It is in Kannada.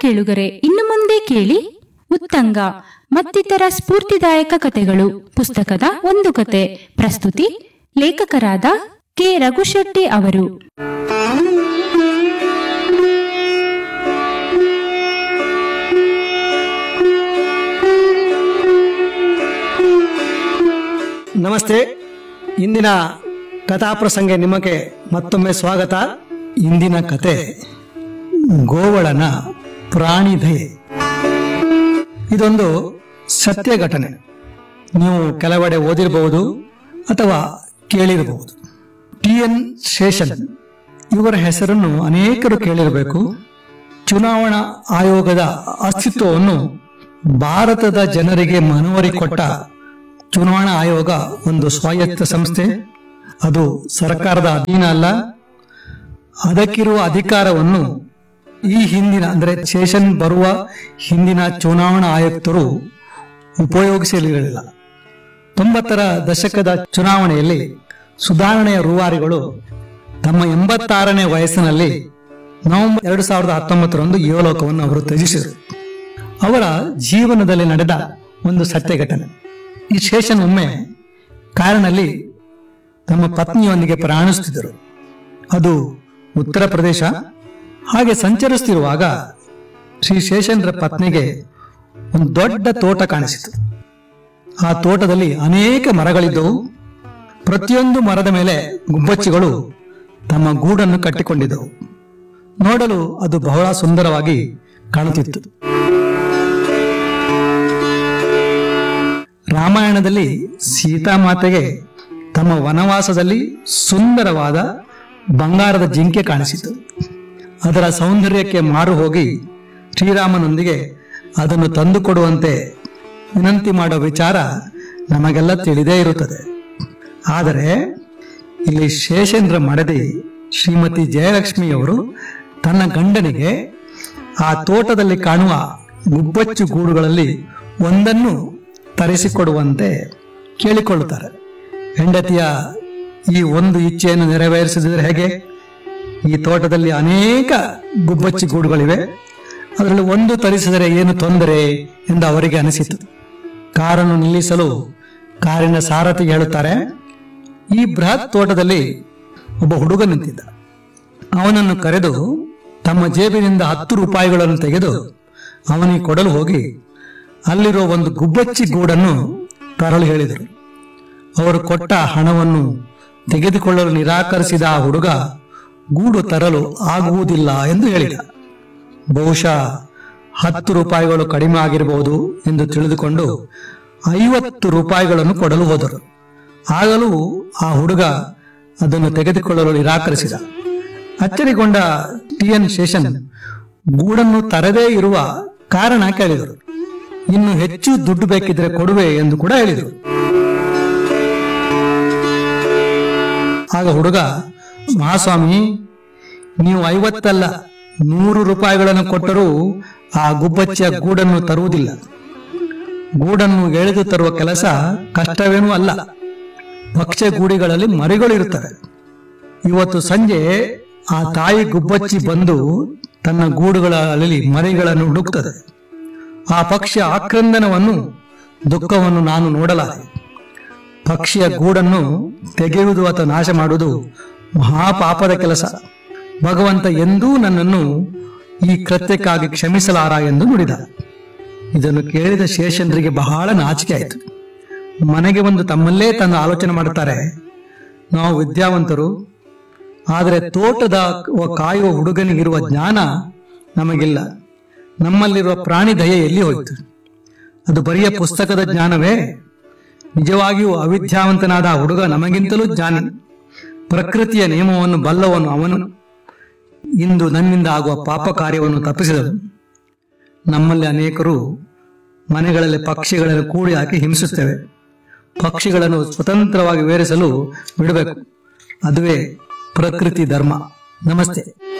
ಕೇಳುಗರೆ ಇನ್ನು ಮುಂದೆ ಕೇಳಿ ಉತ್ತಂಗ ಮತ್ತಿತರ ಸ್ಫೂರ್ತಿದಾಯಕ ಕಥೆಗಳು ಪುಸ್ತಕದ ಒಂದು ಕತೆ ಪ್ರಸ್ತುತಿ ಲೇಖಕರಾದ ಕೆ ರಘುಶೆಟ್ಟಿ ಅವರು ನಮಸ್ತೆ ಇಂದಿನ ಕಥಾಪ್ರಸಂಗ ನಿಮಗೆ ಮತ್ತೊಮ್ಮೆ ಸ್ವಾಗತ ಇಂದಿನ ಕತೆ ಗೋವಳನ ಪ್ರಾಣಿ ದಯೆ ಇದೊಂದು ಸತ್ಯ ಘಟನೆ ನೀವು ಕೆಲವೆಡೆ ಓದಿರಬಹುದು ಅಥವಾ ಕೇಳಿರಬಹುದು ಟಿ ಎನ್ ಶೇಷನ್ ಇವರ ಹೆಸರನ್ನು ಅನೇಕರು ಕೇಳಿರಬೇಕು ಚುನಾವಣಾ ಆಯೋಗದ ಅಸ್ತಿತ್ವವನ್ನು ಭಾರತದ ಜನರಿಗೆ ಮನವರಿ ಕೊಟ್ಟ ಚುನಾವಣಾ ಆಯೋಗ ಒಂದು ಸ್ವಾಯತ್ತ ಸಂಸ್ಥೆ ಅದು ಸರ್ಕಾರದ ಅಧೀನ ಅಲ್ಲ ಅದಕ್ಕಿರುವ ಅಧಿಕಾರವನ್ನು ಈ ಹಿಂದಿನ ಅಂದರೆ ಶೇಷನ್ ಬರುವ ಹಿಂದಿನ ಚುನಾವಣಾ ಆಯುಕ್ತರು ಉಪಯೋಗಿಸಲಿರಲಿಲ್ಲ ತೊಂಬತ್ತರ ದಶಕದ ಚುನಾವಣೆಯಲ್ಲಿ ಸುಧಾರಣೆಯ ರೂವಾರಿಗಳು ತಮ್ಮ ಎಂಬತ್ತಾರನೇ ವಯಸ್ಸಿನಲ್ಲಿ ನವೆಂಬರ್ ಎರಡು ಸಾವಿರದ ಹತ್ತೊಂಬತ್ತರಂದು ಯುವಲೋಕವನ್ನು ಅವರು ತ್ಯಜಿಸಿದರು ಅವರ ಜೀವನದಲ್ಲಿ ನಡೆದ ಒಂದು ಸತ್ಯ ಘಟನೆ ಈ ಶೇಷನ್ ಒಮ್ಮೆ ಕಾರಿನಲ್ಲಿ ತಮ್ಮ ಪತ್ನಿಯೊಂದಿಗೆ ಪ್ರಯಾಣಿಸುತ್ತಿದ್ದರು ಅದು ಉತ್ತರ ಪ್ರದೇಶ ಹಾಗೆ ಸಂಚರಿಸುತ್ತಿರುವಾಗ ಶ್ರೀ ಶೇಷನ್ರ ಪತ್ನಿಗೆ ಒಂದು ದೊಡ್ಡ ತೋಟ ಕಾಣಿಸಿತು ಆ ತೋಟದಲ್ಲಿ ಅನೇಕ ಮರಗಳಿದ್ದವು ಪ್ರತಿಯೊಂದು ಮರದ ಮೇಲೆ ಗುಬ್ಬಚ್ಚಿಗಳು ತಮ್ಮ ಗೂಡನ್ನು ಕಟ್ಟಿಕೊಂಡಿದ್ದವು ನೋಡಲು ಅದು ಬಹಳ ಸುಂದರವಾಗಿ ಕಾಣುತ್ತಿತ್ತು ರಾಮಾಯಣದಲ್ಲಿ ಸೀತಾಮಾತೆಗೆ ತಮ್ಮ ವನವಾಸದಲ್ಲಿ ಸುಂದರವಾದ ಬಂಗಾರದ ಜಿಂಕೆ ಕಾಣಿಸಿತು ಅದರ ಸೌಂದರ್ಯಕ್ಕೆ ಮಾರು ಹೋಗಿ ಶ್ರೀರಾಮನೊಂದಿಗೆ ಅದನ್ನು ತಂದುಕೊಡುವಂತೆ ವಿನಂತಿ ಮಾಡುವ ವಿಚಾರ ನಮಗೆಲ್ಲ ತಿಳಿದೇ ಇರುತ್ತದೆ ಆದರೆ ಇಲ್ಲಿ ಶೇಷೇಂದ್ರ ಮಡದಿ ಶ್ರೀಮತಿ ಜಯಲಕ್ಷ್ಮಿಯವರು ತನ್ನ ಗಂಡನಿಗೆ ಆ ತೋಟದಲ್ಲಿ ಕಾಣುವ ಗುಬ್ಬಚ್ಚು ಗೂಡುಗಳಲ್ಲಿ ಒಂದನ್ನು ತರಿಸಿಕೊಡುವಂತೆ ಕೇಳಿಕೊಳ್ಳುತ್ತಾರೆ ಹೆಂಡತಿಯ ಈ ಒಂದು ಇಚ್ಛೆಯನ್ನು ನೆರವೇರಿಸಿದರೆ ಹೇಗೆ ಈ ತೋಟದಲ್ಲಿ ಅನೇಕ ಗುಬ್ಬಚ್ಚಿ ಗೂಡುಗಳಿವೆ ಅದರಲ್ಲಿ ಒಂದು ತರಿಸಿದರೆ ಏನು ತೊಂದರೆ ಎಂದು ಅವರಿಗೆ ಅನಿಸಿತು ಕಾರನ್ನು ನಿಲ್ಲಿಸಲು ಕಾರಿನ ಸಾರಥಿಗೆ ಹೇಳುತ್ತಾರೆ ಈ ಬೃಹತ್ ತೋಟದಲ್ಲಿ ಒಬ್ಬ ಹುಡುಗ ನಿಂತಿದ್ದ ಅವನನ್ನು ಕರೆದು ತಮ್ಮ ಜೇಬಿನಿಂದ ಹತ್ತು ರೂಪಾಯಿಗಳನ್ನು ತೆಗೆದು ಅವನಿಗೆ ಕೊಡಲು ಹೋಗಿ ಅಲ್ಲಿರೋ ಒಂದು ಗುಬ್ಬಚ್ಚಿ ಗೂಡನ್ನು ತರಲು ಹೇಳಿದರು ಅವರು ಕೊಟ್ಟ ಹಣವನ್ನು ತೆಗೆದುಕೊಳ್ಳಲು ನಿರಾಕರಿಸಿದ ಆ ಹುಡುಗ ಗೂಡು ತರಲು ಆಗುವುದಿಲ್ಲ ಎಂದು ಹೇಳಿದ ಬಹುಶಃ ಹತ್ತು ರೂಪಾಯಿಗಳು ಕಡಿಮೆ ಆಗಿರಬಹುದು ಎಂದು ತಿಳಿದುಕೊಂಡು ಐವತ್ತು ರೂಪಾಯಿಗಳನ್ನು ಕೊಡಲು ಹೋದರು ಆಗಲೂ ಆ ಹುಡುಗ ಅದನ್ನು ತೆಗೆದುಕೊಳ್ಳಲು ನಿರಾಕರಿಸಿದ ಅಚ್ಚರಿಗೊಂಡ ಟಿ ಎನ್ ಶೇಷನ್ ಗೂಡನ್ನು ತರದೇ ಇರುವ ಕಾರಣ ಕೇಳಿದರು ಇನ್ನು ಹೆಚ್ಚು ದುಡ್ಡು ಬೇಕಿದ್ರೆ ಕೊಡುವೆ ಎಂದು ಕೂಡ ಹೇಳಿದರು ಆಗ ಹುಡುಗ ಮಹಾಸ್ವಾಮಿ ನೀವು ಐವತ್ತಲ್ಲ ನೂರು ರೂಪಾಯಿಗಳನ್ನು ಕೊಟ್ಟರೂ ಆ ಗುಬ್ಬಚ್ಚಿಯ ಗೂಡನ್ನು ತರುವುದಿಲ್ಲ ಗೂಡನ್ನು ಎಳೆದು ತರುವ ಕೆಲಸ ಕಷ್ಟವೇನೂ ಅಲ್ಲ ಭಕ್ಷ್ಯ ಗೂಡಿಗಳಲ್ಲಿ ಮರಿಗಳಿರುತ್ತವೆ ಇವತ್ತು ಸಂಜೆ ಆ ತಾಯಿ ಗುಬ್ಬಚ್ಚಿ ಬಂದು ತನ್ನ ಗೂಡುಗಳಲ್ಲಿ ಮರಿಗಳನ್ನು ಹುಡುಕ್ತದೆ ಆ ಪಕ್ಷಿಯ ಆಕ್ರಂದನವನ್ನು ದುಃಖವನ್ನು ನಾನು ನೋಡಲಾರೆ ಪಕ್ಷಿಯ ಗೂಡನ್ನು ತೆಗೆಯುವುದು ಅಥವಾ ನಾಶ ಮಾಡುವುದು ಮಹಾಪಾಪದ ಕೆಲಸ ಭಗವಂತ ಎಂದೂ ನನ್ನನ್ನು ಈ ಕೃತ್ಯಕ್ಕಾಗಿ ಕ್ಷಮಿಸಲಾರ ಎಂದು ನುಡಿದ ಇದನ್ನು ಕೇಳಿದ ಶೇಷಂದ್ರಿಗೆ ಬಹಳ ನಾಚಿಕೆ ಆಯಿತು ಮನೆಗೆ ಒಂದು ತಮ್ಮಲ್ಲೇ ತನ್ನ ಆಲೋಚನೆ ಮಾಡುತ್ತಾರೆ ನಾವು ವಿದ್ಯಾವಂತರು ಆದರೆ ತೋಟದ ಕಾಯುವ ಹುಡುಗನಿಗಿರುವ ಜ್ಞಾನ ನಮಗಿಲ್ಲ ನಮ್ಮಲ್ಲಿರುವ ಪ್ರಾಣಿ ದಯೆ ಎಲ್ಲಿ ಹೋಯಿತು ಅದು ಬರಿಯ ಪುಸ್ತಕದ ಜ್ಞಾನವೇ ನಿಜವಾಗಿಯೂ ಅವಿದ್ಯಾವಂತನಾದ ಆ ಹುಡುಗ ನಮಗಿಂತಲೂ ಜ್ಞಾನಿ ಪ್ರಕೃತಿಯ ನಿಯಮವನ್ನು ಬಲ್ಲವನು ಅವನು ಇಂದು ನನ್ನಿಂದ ಆಗುವ ಪಾಪ ಕಾರ್ಯವನ್ನು ತಪ್ಪಿಸಿದನು ನಮ್ಮಲ್ಲಿ ಅನೇಕರು ಮನೆಗಳಲ್ಲಿ ಪಕ್ಷಿಗಳನ್ನು ಕೂಡಿ ಹಾಕಿ ಹಿಂಸಿಸುತ್ತೇವೆ ಪಕ್ಷಿಗಳನ್ನು ಸ್ವತಂತ್ರವಾಗಿ ಬೇರಿಸಲು ಬಿಡಬೇಕು ಅದುವೇ ಪ್ರಕೃತಿ ಧರ್ಮ ನಮಸ್ತೆ